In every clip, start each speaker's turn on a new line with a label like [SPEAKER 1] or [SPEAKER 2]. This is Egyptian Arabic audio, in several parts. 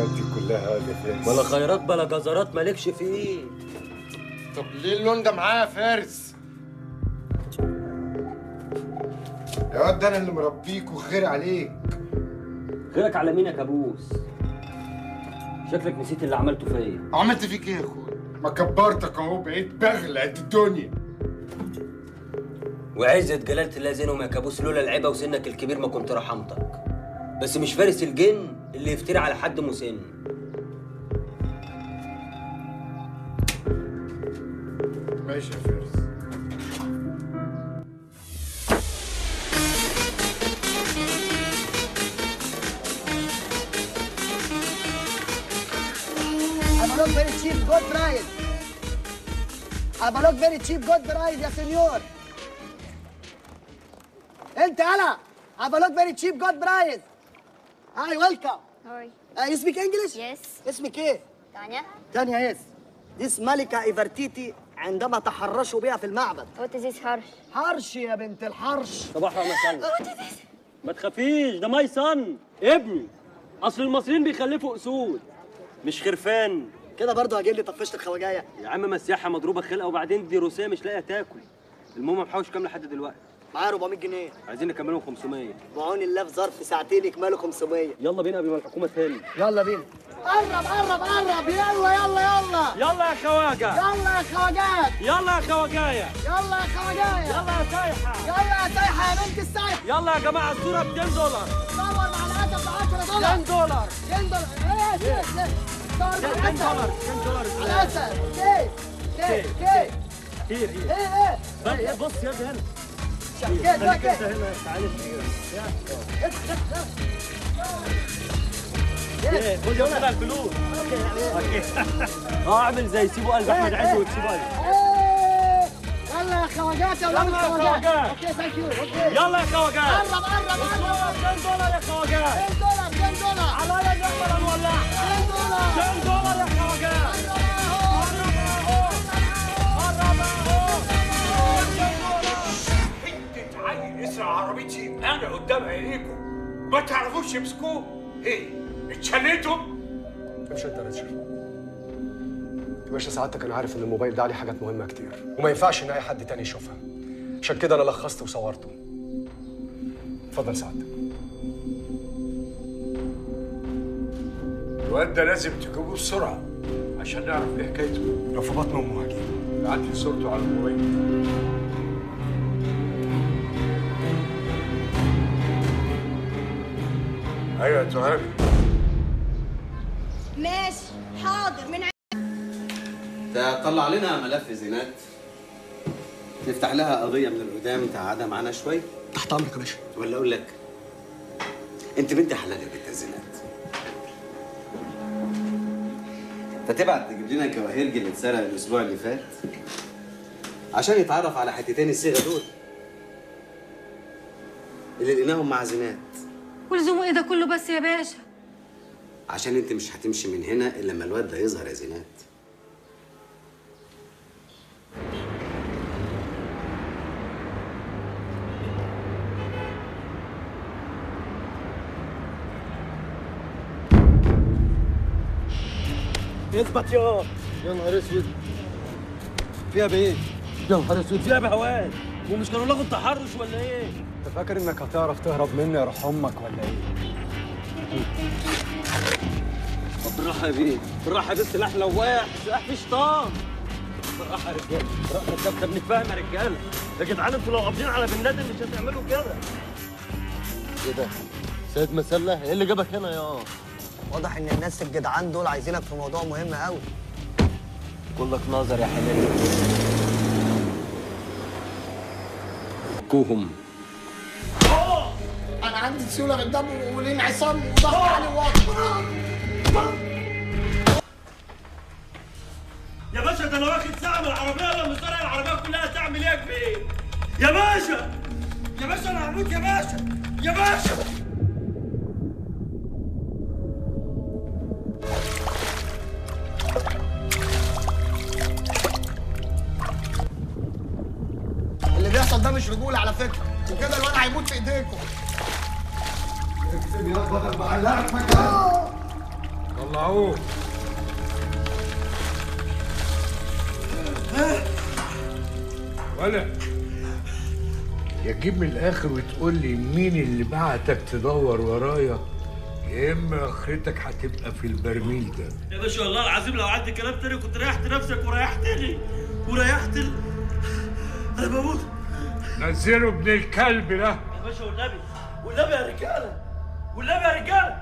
[SPEAKER 1] الخيرات دي كلها يا فارس
[SPEAKER 2] ولا خيرات بلا جزرات مالكش فيه
[SPEAKER 1] طب ليه اللون ده معايا يا فارس يا واد ده انا اللي مربيك وخير عليك
[SPEAKER 2] غيرك على مين يا كابوس شكلك نسيت اللي عملته فيا
[SPEAKER 1] عملت فيك ايه يا اخويا ما كبرتك اهو بقيت بغل قد الدنيا
[SPEAKER 2] وعزة جلالة الله زينهم يا كابوس لولا العيبة وسنك الكبير ما كنت رحمتك بس مش فارس الجن اللي يفتري على حد مسن
[SPEAKER 1] ماشي يا فارس
[SPEAKER 3] Avalok very cheap, good price. Avalok very cheap, good price يا سنيور. انت هلا Avalok very cheap, good price. Hi, welcome.
[SPEAKER 4] Hi.
[SPEAKER 3] Uh, you speak English?
[SPEAKER 4] Yes.
[SPEAKER 3] اسمك ايه؟
[SPEAKER 4] Tanya.
[SPEAKER 3] تانيا يس. This ملكة إيفرتيتي عندما تحرشوا بها في المعبد.
[SPEAKER 4] What is this harsh?
[SPEAKER 3] حرش يا بنت الحرش.
[SPEAKER 2] صباح ومساء ما تخافيش ده ماي صن ابني اصل المصريين بيخلفوا اسود مش خرفان
[SPEAKER 3] كده برضه هجيب لي طفشت الخواجايه.
[SPEAKER 2] يا عم مسيحه مضروبه خلقه وبعدين دي روسيه مش لاقيه تاكل المهم محوش كام لحد دلوقتي
[SPEAKER 3] معايا 400 جنيه.
[SPEAKER 2] عايزين نكملهم 500
[SPEAKER 3] بعون الله في ظرف ساعتين يكملوا 500.
[SPEAKER 2] يلا بينا قبل ما الحكومه تهل
[SPEAKER 3] يلا بينا. قرب قرب قرب يلا يلا يلا.
[SPEAKER 2] يلا يا خواجه
[SPEAKER 3] يلا يا خواجات.
[SPEAKER 2] يلا يا خواجايه
[SPEAKER 3] يلا يا خواجايه.
[SPEAKER 2] يلا يا سايحه
[SPEAKER 3] يلا يا سايحه يا بنت السايحه.
[SPEAKER 2] يلا يا جماعه الصوره ب 200 دولار
[SPEAKER 3] صور مع الاسد ب 10 دولار
[SPEAKER 2] 200 دولار
[SPEAKER 3] 200 دولار ايه ليه ليه صور مع
[SPEAKER 2] 200 دولار
[SPEAKER 3] الاسد
[SPEAKER 2] 200 دولار
[SPEAKER 3] على الاسد كيف كيف كيف
[SPEAKER 2] كتير كتير
[SPEAKER 3] ايه ايه
[SPEAKER 2] بص بص يا ابني هنا
[SPEAKER 3] كيف ده
[SPEAKER 2] خليك انت
[SPEAKER 3] كيف
[SPEAKER 2] هنا تعالى
[SPEAKER 3] ايه
[SPEAKER 2] خد يلا بقى الفلوس اوكي اه اعمل زي سيبوا قلب احمد عز وتسيبوا قلب
[SPEAKER 3] ايه يلا يا خواجات يا ولاد
[SPEAKER 2] يلا يا
[SPEAKER 3] الخواجات
[SPEAKER 2] خواجات.
[SPEAKER 3] اوكي ثانك يو اوكي
[SPEAKER 2] يلا يا خواجات
[SPEAKER 3] قرب قرب قرب
[SPEAKER 2] 200 دولار يا خواجات
[SPEAKER 3] 200 دولار 200 دولار
[SPEAKER 2] على يا جمل نولع
[SPEAKER 3] 200 دولار
[SPEAKER 2] 200 دولار يا خواجات
[SPEAKER 5] حتة عيل يسرق عربيتي انا قدام عينيكم ما تعرفوش تمسكوه ايه اتشليتم
[SPEAKER 6] امشي انت يا ريتشارد يا باشا سعادتك انا عارف ان الموبايل ده عليه حاجات مهمه كتير وما ينفعش ان اي حد تاني يشوفها عشان كده انا لخصت وصورته اتفضل سعادتك
[SPEAKER 5] الواد ده لازم تجيبوه بسرعة عشان نعرف ايه حكايته
[SPEAKER 6] لو في بطن امه هجيبه
[SPEAKER 5] ابعت لي صورته على الموبايل ايوه يا تهامي
[SPEAKER 7] ماشي حاضر من
[SPEAKER 8] تطلع لنا ملف زينات نفتح لها قضية من القدام تقعدها معانا شوي
[SPEAKER 6] تحت امرك يا باشا
[SPEAKER 8] ولا أقول لك أنت بنت حلال يا بنت زينات فتبعت تجيب لنا الجواهرجي اللي اتسرق الأسبوع اللي فات عشان يتعرف على حتتين الصيغة دول اللي لقيناهم مع زينات
[SPEAKER 7] ولزومه ايه ده كله بس يا باشا
[SPEAKER 8] عشان أنت مش هتمشي من هنا إلا لما الواد ده يظهر يا زينات
[SPEAKER 2] اثبت يا
[SPEAKER 6] يا نهار اسود فيها بايه؟
[SPEAKER 2] يا نهار اسود فيها بهوان ومش كانوا لغوا التحرش ولا ايه؟
[SPEAKER 6] انت فاكر انك هتعرف تهرب مني يا روح امك ولا ايه؟
[SPEAKER 2] طب بالراحه يا بيه بالراحه يا بيه سلاح لواح سلاح فيه شيطان بالراحه يا رجاله بالراحه يا كابتن بنتفاهم يا رجاله يا جدعان انتوا لو قابضين على بن لادن مش هتعملوا كده
[SPEAKER 9] ايه ده؟ سيد مسلة؟ ايه اللي جابك هنا يا
[SPEAKER 3] واضح ان الناس الجدعان دول عايزينك في موضوع مهم قوي
[SPEAKER 2] كلك نظر يا حلال كوهم
[SPEAKER 3] انا عندي سيوله في الدم والانعصام وضغط عالي وواطي
[SPEAKER 2] يا باشا ده انا واخد ساعه من العربيه لما سرق العربيه كلها تعمل ايه يا كبير يا باشا يا باشا انا هموت يا باشا يا باشا
[SPEAKER 3] اللي بيحصل ده مش رجوله على فكره وكده الواد هيموت في ايديكم
[SPEAKER 5] طلعوه ولا يا تجيب من الاخر وتقول لي مين اللي بعتك تدور ورايا يا اما اخرتك هتبقى في البرميل ده
[SPEAKER 2] يا باشا والله العظيم لو عندي كلام تاني كنت ريحت نفسك وريحتني وريحت ال... انا بموت
[SPEAKER 5] نزله ابن الكلب ده
[SPEAKER 2] يا باشا والنبي والنبي يا رجاله والنبي يا رجاله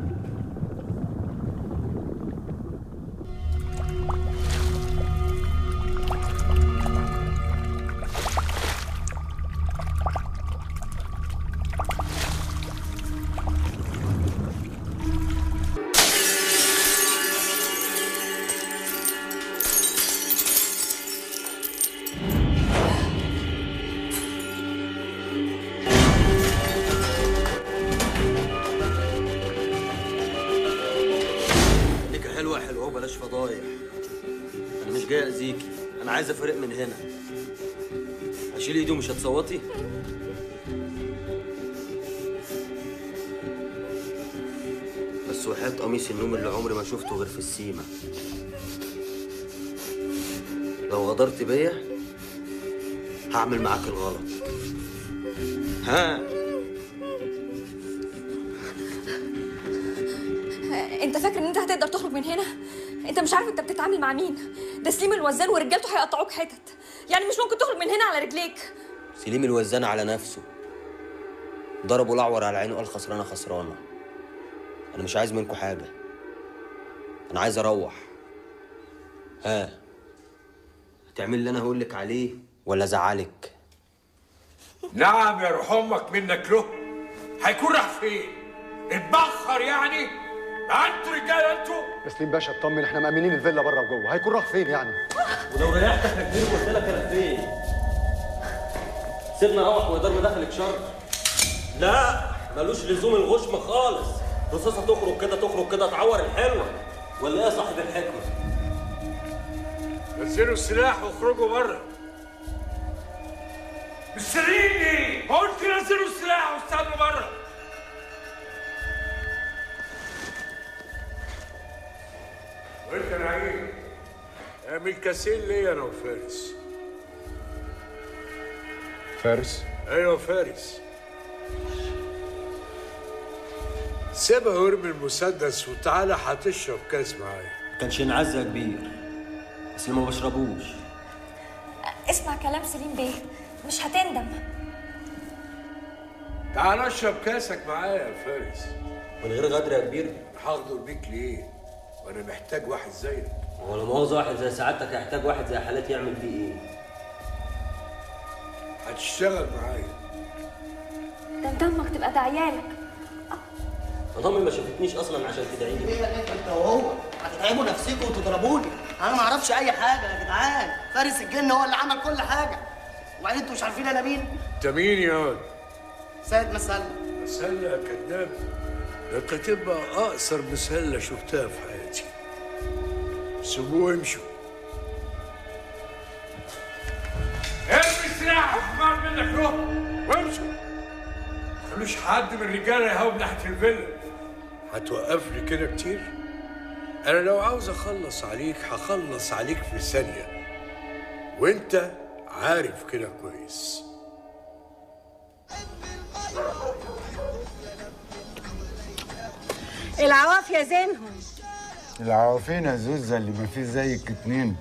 [SPEAKER 2] ليك حلوه حلوه بلاش فضايح انا مش جاي اذيكي انا عايز افرق من هنا هشيل ايدي ومش هتصوتي بس وحياة قميص النوم اللي عمري ما شفته غير في السيما لو غدرت بيا هعمل معاك الغلط ها
[SPEAKER 4] انت فاكر ان انت هتقدر تخرج من هنا انت مش عارف انت بتتعامل مع مين ده سليم الوزان ورجالته هيقطعوك حتت يعني مش ممكن تخرج من هنا على رجليك
[SPEAKER 2] سليم الوزان على نفسه ضربه الاعور على عينه قال خسرانه خسرانه انا مش عايز منكم حاجه انا عايز اروح ها هتعمل اللي انا هقول لك عليه ولا ازعلك
[SPEAKER 5] نعم يا روح امك منك له هيكون راح فين اتبخر يعني ده انتوا رجاله انتوا
[SPEAKER 6] تسليم باشا اطمن احنا مأمنين الفيلا بره وجوه هيكون راح فين يعني
[SPEAKER 2] ولو ريحتك يا كبير قلت لك انا فين سيبنا روح ويقدر مدخلك شر لا ملوش لزوم الغشم خالص رصاصه تخرج كده تخرج كده تعور الحلوه ولا ايه يا صاحب الحكمه
[SPEAKER 5] نزلوا السلاح واخرجوا بره مستنيني قلت نزلوا السلاح واستنوا بره وانت نعيم اعمل كاسين ليا انا وفارس
[SPEAKER 6] فارس
[SPEAKER 5] ايوه فارس سيبها وارمي المسدس وتعالى هتشرب كاس معايا
[SPEAKER 2] كانش ينعز يا كبير بس اللي ما بشربوش
[SPEAKER 4] اسمع كلام سليم بيه مش هتندم
[SPEAKER 5] تعال اشرب كاسك معايا يا فارس
[SPEAKER 2] من غير غدر يا كبير
[SPEAKER 5] هغدر بيك ليه؟ وانا محتاج واحد زيك
[SPEAKER 2] هو لما مؤاخذة واحد زي سعادتك هيحتاج واحد زي حالاتي يعمل فيه ايه؟
[SPEAKER 5] هتشتغل معايا
[SPEAKER 4] ده انت امك تبقى دعيالك
[SPEAKER 2] انا امي ما شافتنيش اصلا عشان تدعي لي
[SPEAKER 3] ايه انت انت وهو هتتعبوا نفسكم وتضربوني انا ما اعرفش اي حاجه يا جدعان فارس الجن هو اللي عمل كل حاجه وبعدين انتوا مش عارفين انا مين
[SPEAKER 5] انت مين يا واد؟
[SPEAKER 3] سيد مسلم
[SPEAKER 5] مسلة يا كذاب ده انت تبقى اقصر مسلة شفتها في حياتي سيبوه وامشوا ارمي السلاح احمر منك روح وامشوا خلوش حد من الرجاله يهوب ناحيه الفيلا هتوقفني كده كتير انا لو عاوز اخلص عليك هخلص عليك في ثانيه وانت عارف كده كويس
[SPEAKER 7] العوافية زينهم
[SPEAKER 1] العوافين يا زوزة اللي ما فيه زيك اتنين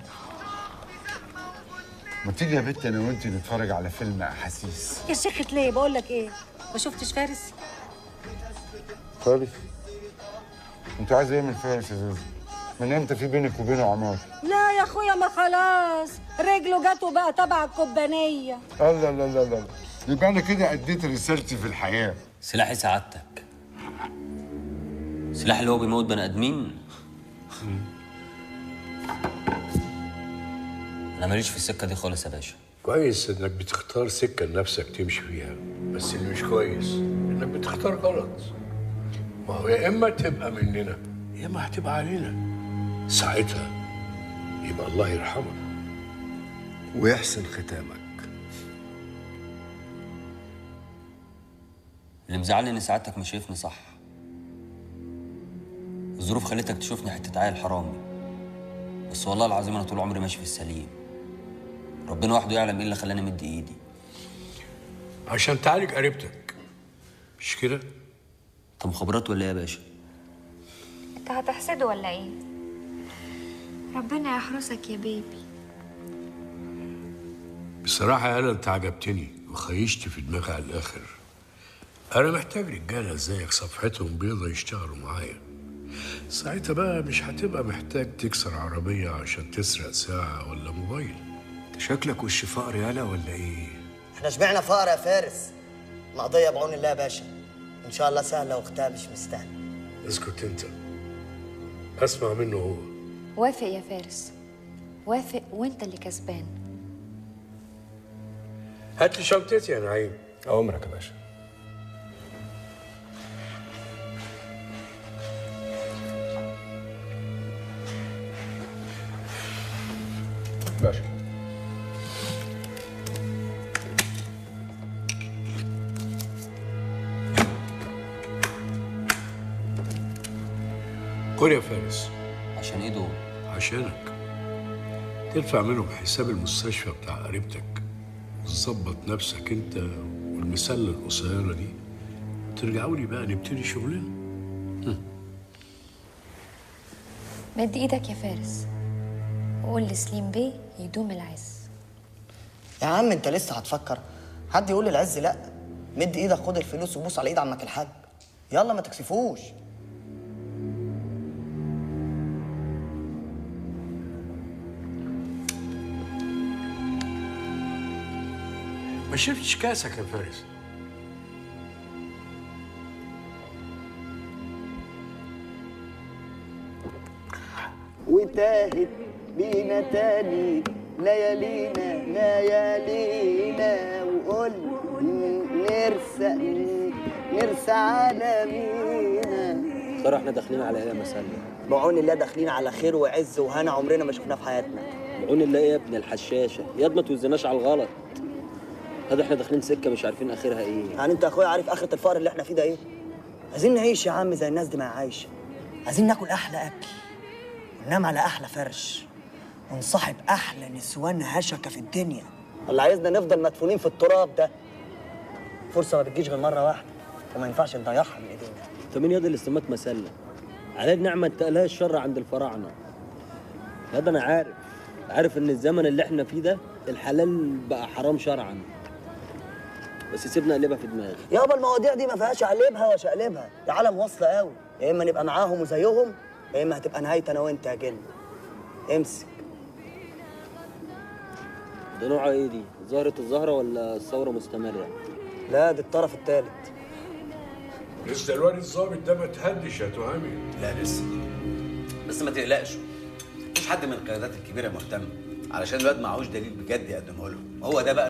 [SPEAKER 1] ما تيجي يا بت انا وانت نتفرج على فيلم احاسيس
[SPEAKER 7] يا شيخة ليه بقول لك ايه ما شفتش فارس
[SPEAKER 1] فارس انت عايز ايه من فارس يا زوزة من امتى في بينك وبينه عمار
[SPEAKER 7] لا يا اخويا ما خلاص رجله جت وبقى تبع الكوبانية
[SPEAKER 1] الله لا لا لا يبقى انا كده اديت رسالتي في الحياه
[SPEAKER 2] سلاحي سعادتك سلاح اللي هو بيموت بني ادمين انا ماليش في السكه دي خالص يا باشا
[SPEAKER 5] كويس انك بتختار سكه لنفسك تمشي فيها بس اللي مش كويس انك بتختار غلط ما هو يا اما تبقى مننا يا اما هتبقى علينا ساعتها يبقى الله يرحمك
[SPEAKER 1] ويحسن ختامك
[SPEAKER 2] اللي مزعلني ان سعادتك مش شايفني صح الظروف خلتك تشوفني حته عيل حرامي بس والله العظيم انا طول عمري ماشي في السليم ربنا وحده يعلم ايه اللي خلاني مد ايدي
[SPEAKER 5] عشان تعالج قريبتك مش كده؟
[SPEAKER 2] انت مخابرات ولا ايه يا باشا
[SPEAKER 10] انت هتحسده ولا ايه ربنا يحرسك يا بيبي
[SPEAKER 5] بصراحة يا أنا أنت عجبتني وخيشت في دماغي على الآخر أنا محتاج رجالة زيك صفحتهم بيضة يشتغلوا معايا ساعتها بقى مش هتبقى محتاج تكسر عربية عشان تسرق ساعة ولا موبايل
[SPEAKER 6] انت شكلك وش فقر يالا ولا ايه؟
[SPEAKER 3] احنا شبعنا فقر يا فارس مقضية بعون الله يا باشا ان شاء الله سهلة واختها مش مستاهلة
[SPEAKER 5] اسكت أنت أسمع منه هو
[SPEAKER 10] وافق يا فارس وافق وانت اللي كسبان
[SPEAKER 5] هات لي شنطتي يا نعيم
[SPEAKER 6] أوامرك يا باشا باشا
[SPEAKER 5] خد يا فارس
[SPEAKER 2] عشان ايه دول
[SPEAKER 5] عشانك تدفع منهم حساب المستشفى بتاع قريبتك وتظبط نفسك انت والمسلة القصيرة دي وترجعوا لي بقى نبتدي شغلنا
[SPEAKER 10] مد ايدك يا فارس وقول لسليم بيه يدوم العز
[SPEAKER 3] يا عم انت لسه هتفكر حد يقول للعز لا مد ايدك خد الفلوس وبوس على ايد عمك الحاج يلا ما تكسفوش
[SPEAKER 5] ما شفتش كاسك يا فارس
[SPEAKER 3] وتاهت بينا تاني ليالينا ليالينا وقول نرسى نرسى على مينا
[SPEAKER 2] ترى احنا داخلين على ايه يا مسلة
[SPEAKER 3] بعون الله داخلين على خير وعز وهنا عمرنا ما شفناه في حياتنا
[SPEAKER 2] بعون الله ايه يا ابن الحشاشة ياد ما توزناش على الغلط هذا احنا داخلين سكة مش عارفين اخرها ايه
[SPEAKER 3] يعني انت يا اخويا عارف اخرة الفقر اللي احنا فيه ده ايه؟ عايزين نعيش يا عم زي الناس دي ما هي عايشة عايزين ناكل احلى اكل وننام على احلى فرش ونصاحب احلى نسوان هشكة في الدنيا ولا عايزنا نفضل مدفونين في التراب ده فرصة ما بتجيش غير مرة واحدة وما ينفعش نضيعها من ايدينا
[SPEAKER 2] انت مين ياد اللي استمات مسلة على النعمة انتقلها الشر عند الفراعنة هذا انا عارف عارف ان الزمن اللي احنا فيه ده الحلال بقى حرام شرعا بس سيبنا اقلبها في دماغي
[SPEAKER 3] يابا المواضيع دي ما فيهاش اقلبها وشقلبها ده عالم واصلة قوي يا اما نبقى معاهم وزيهم يا اما هتبقى نهايتي انا وانت يا جن امسك
[SPEAKER 2] ده نوعها ايه دي ظهرة الزهرة ولا الثورة مستمرة
[SPEAKER 3] لا دي الطرف الثالث
[SPEAKER 5] لسه الواد الظابط ده ما تهدش يا تهامي
[SPEAKER 8] لا لسه بس ما تقلقش مفيش حد من القيادات الكبيره مهتم علشان الواد معهوش دليل بجد يقدمه لهم هو ده بقى